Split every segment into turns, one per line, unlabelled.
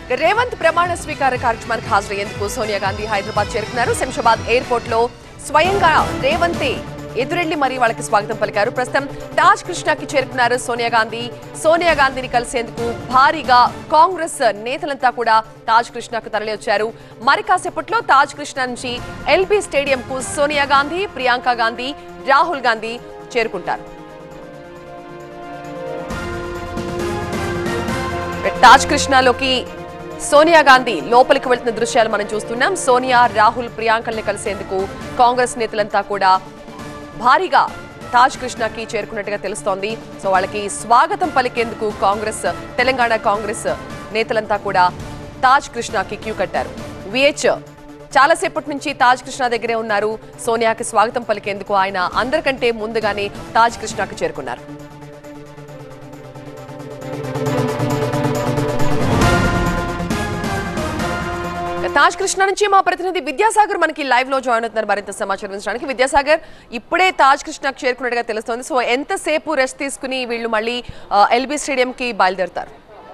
ఇక రేవంత్ ప్రమాణ స్వీకార కార్యక్రమానికి హాజరయ్యేందుకు సోనియా గాంధీ హైదరాబాద్ చేరుకున్నారు శంషాబాద్ ఎయిర్పోర్ట్ లో స్వయంగా రేవంతే ఎదురెళ్లి మరీ వాళ్ళకి స్వాగతం పలికారు ప్రస్తుతం తాజ్ కృష్ణకి చేరుకున్నారు సోనియా గాంధీ సోనియా గాంధీని కలిసేందుకు భారీగా కాంగ్రెస్ నేతలంతా కూడా తాజ్ కృష్ణకు తరలి వచ్చారు మరి కాసేపట్లో తాజ్ కృష్ణ నుంచి ఎల్బీ స్టేడియం కు సోనియా గాంధీ ప్రియాంక గాంధీ రాహుల్ గాంధీ చేరుకుంటారు తాజ్ కృష్ణలోకి సోనియా గాంధీ లోపలికి వెళ్తున్న దృశ్యాలు మనం చూస్తున్నాం సోనియా రాహుల్ ప్రియాంకల్ని కలిసేందుకు కాంగ్రెస్ నేతలంతా కూడా భారీగా తాజ్ కృష్ణకి చేరుకున్నట్టుగా తెలుస్తోంది సో వాళ్ళకి స్వాగతం పలికేందుకు కాంగ్రెస్ తెలంగాణ కాంగ్రెస్ నేతలంతా కూడా తాజ్ కృష్ణకి క్యూ కట్టారు విహెచ్ చాలాసేపటి నుంచి తాజ్ కృష్ణ దగ్గరే ఉన్నారు సోనియాకి స్వాగతం పలికేందుకు ఆయన అందరికంటే ముందుగానే తాజ్ కృష్ణకి చేరుకున్నారు తాజ్ కృష్ణ నుంచి మా ప్రతినిధి విద్యాసాగర్ మనకి లైవ్ లో జాయిన్ అవుతున్నారు మరింత సమాచారం అందించడానికి విద్యాసాగర్ ఇప్పుడే తాజ్ కృష్ణకు చేరుకున్నట్టుగా తెలుస్తోంది సో ఎంతసేపు రెస్ట్ తీసుకుని వీళ్ళు మళ్ళీ ఎల్బీ స్టేడియం కి బయలుదేరుతారు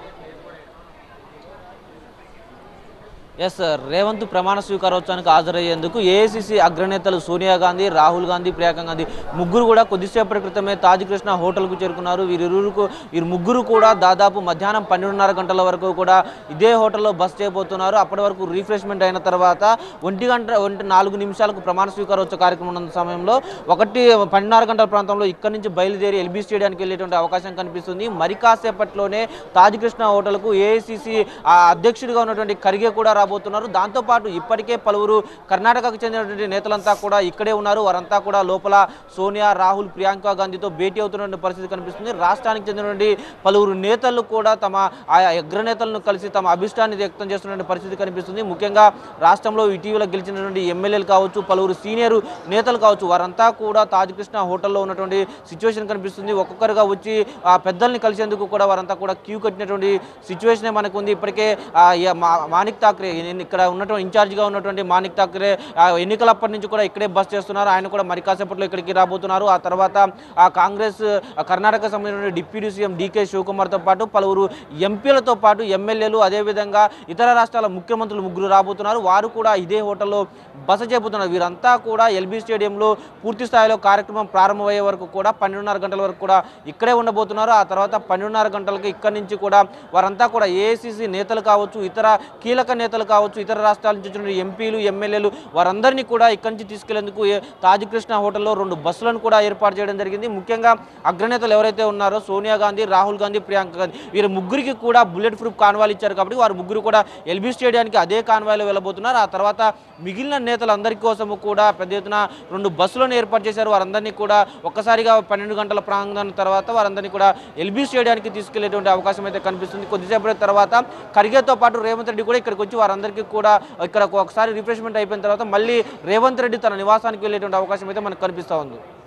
ఎస్ రేవంత్ ప్రమాణ స్వీకారోత్సవానికి హాజరయ్యేందుకు ఏఐసిసి అగ్రనేతలు సోనియా గాంధీ రాహుల్ గాంధీ ప్రియాంక గాంధీ ముగ్గురు కూడా కొద్దిసేపటి క్రితమే తాజ్ కృష్ణ హోటల్కు చేరుకున్నారు వీరిరువురుకు వీరు ముగ్గురు కూడా దాదాపు మధ్యాహ్నం పన్నెండున్నర గంటల వరకు కూడా ఇదే హోటల్లో బస్ చేయబోతున్నారు అప్పటి వరకు రీఫ్రెష్మెంట్ అయిన తర్వాత ఒంటి గంట ఒంటి నాలుగు నిమిషాలకు ప్రమాణ స్వీకారోత్సవ కార్యక్రమం ఉన్న సమయంలో ఒకటి పన్నెండున్నర గంటల ప్రాంతంలో ఇక్కడి నుంచి బయలుదేరి ఎల్బీ స్టేడియానికి వెళ్ళేటువంటి అవకాశం కనిపిస్తుంది మరి కాసేపట్లోనే తాజ్ కృష్ణ హోటల్కు ఏఐసిసి అధ్యక్షుడిగా ఉన్నటువంటి ఖర్గే కూడా రాబోతున్నారు దాంతోపాటు ఇప్పటికే పలువురు కర్ణాటకకు చెందినటువంటి నేతలంతా కూడా ఇక్కడే ఉన్నారు వారంతా కూడా లోపల సోనియా రాహుల్ ప్రియాంక గాంధీతో భేటీ అవుతున్నటువంటి పరిస్థితి కనిపిస్తుంది రాష్ట్రానికి చెందినటువంటి పలువురు నేతలు కూడా తమ ఆయా అగ్రనేతలను కలిసి తమ అభిష్టాన్ని వ్యక్తం చేస్తున్నటువంటి పరిస్థితి కనిపిస్తుంది ముఖ్యంగా రాష్ట్రంలో ఇటీవల గెలిచినటువంటి ఎమ్మెల్యేలు కావచ్చు పలువురు సీనియర్ నేతలు కావచ్చు వారంతా కూడా తాజ్ కృష్ణ హోటల్లో ఉన్నటువంటి సిచ్యువేషన్ కనిపిస్తుంది ఒక్కొక్కరుగా వచ్చి ఆ పెద్దల్ని కలిసేందుకు కూడా వారంతా కూడా క్యూ కట్టినటువంటి సిచ్యువేషనే మనకు ఉంది ఇప్పటికే ఆ, య- మా- మాణిక్ ఠాక్రే ఈయన ఇక్కడ ఉన్నటువంటి ఇన్ఛార్జిగా ఉన్నటువంటి మాణిక్ ఠాక్రే ఆ, ఎన్నికలప్పటి నుంచి కూడా ఇక్కడే బస్ చేస్తున్నారు ఆయన కూడా మరి కాసేపట్లో ఇక్కడికి రాబోతున్నారు ఆ తర్వాత ఆ కాంగ్రెస్ ఆ కర్ణాటక సంబంధించిన డిప్యూటీ సీఎం డీకే శివకుమార్తో పాటు పలువురు ఎంపీలతో పాటు ఎమ్మెల్యేలు అదేవిధంగా ఇతర రాష్ట్రాల ముఖ్యమంత్రులు ముగ్గురు రాబోతున్నారు వారు కూడా ఇదే హోటల్లో బస చేయబోతున్నారు వీరంతా కూడా ఎల్బీ స్టేడియంలో పూర్తి స్థాయిలో కార్యక్రమం ప్రారంభమయ్యే వరకు కూడా పన్నెండున్నర గంటల వరకు కూడా ఇక్కడే ఉండబోతున్నారు ఆ తర్వాత పన్నెండున్నర గంటలకి ఇక్కడి నుంచి కూడా వారంతా కూడా ఏఐసిసి నేతలు కావచ్చు ఇతర కీలక నేతలు కావచ్చు ఇతర రాష్ట్రాల నుంచి వచ్చిన ఎంపీలు ఎమ్మెల్యేలు వారందరినీ కూడా ఇక్కడి నుంచి తీసుకెళ్లేందుకు ఏ- తాజ్ కృష్ణ హోటల్లో రెండు బస్సులను కూడా ఏర్పాటు చేయడం జరిగింది ముఖ్యంగా అగ్రనేతలు ఎవరైతే ఉన్నారో సోనియా గాంధీ రాహుల్ గాంధీ ప్రియాంక గాంధీ వీరు ముగ్గురికి కూడా బుల్లెట్ ప్రూఫ్ కాన్వాలు ఇచ్చారు కాబట్టి వారు ముగ్గురు కూడా ఎల్బీ స్టేడియానికి అదే కాన్వాయ్లో వెళ్ళబోతున్నారు ఆ తర్వాత మిగిలిన నేతలందరి కోసము కూడా పెద్ద ఎత్తున రెండు బస్సులను ఏర్పాటు చేశారు వారందరినీ కూడా ఒక్కసారిగా పన్నెండు గంటల ప్రాంగణం తర్వాత వారందరినీ కూడా ఎల్బీ స్టేడియానికి తీసుకెళ్లేటువంటి అవకాశం అయితే కనిపిస్తుంది కొద్దిసేపటి తర్వాత ఖర్గేతో పాటు రేవంత్ రెడ్డి కూడా ఇక్కడికి వచ్చి వారందరికీ కూడా ఇక్కడ ఒకసారి రిఫ్రెష్మెంట్ అయిపోయిన తర్వాత మళ్ళీ రేవంత్ రెడ్డి తన నివాసానికి వెళ్ళేటువంటి అవకాశం అయితే మనకు కనిపిస్తూ ఉంది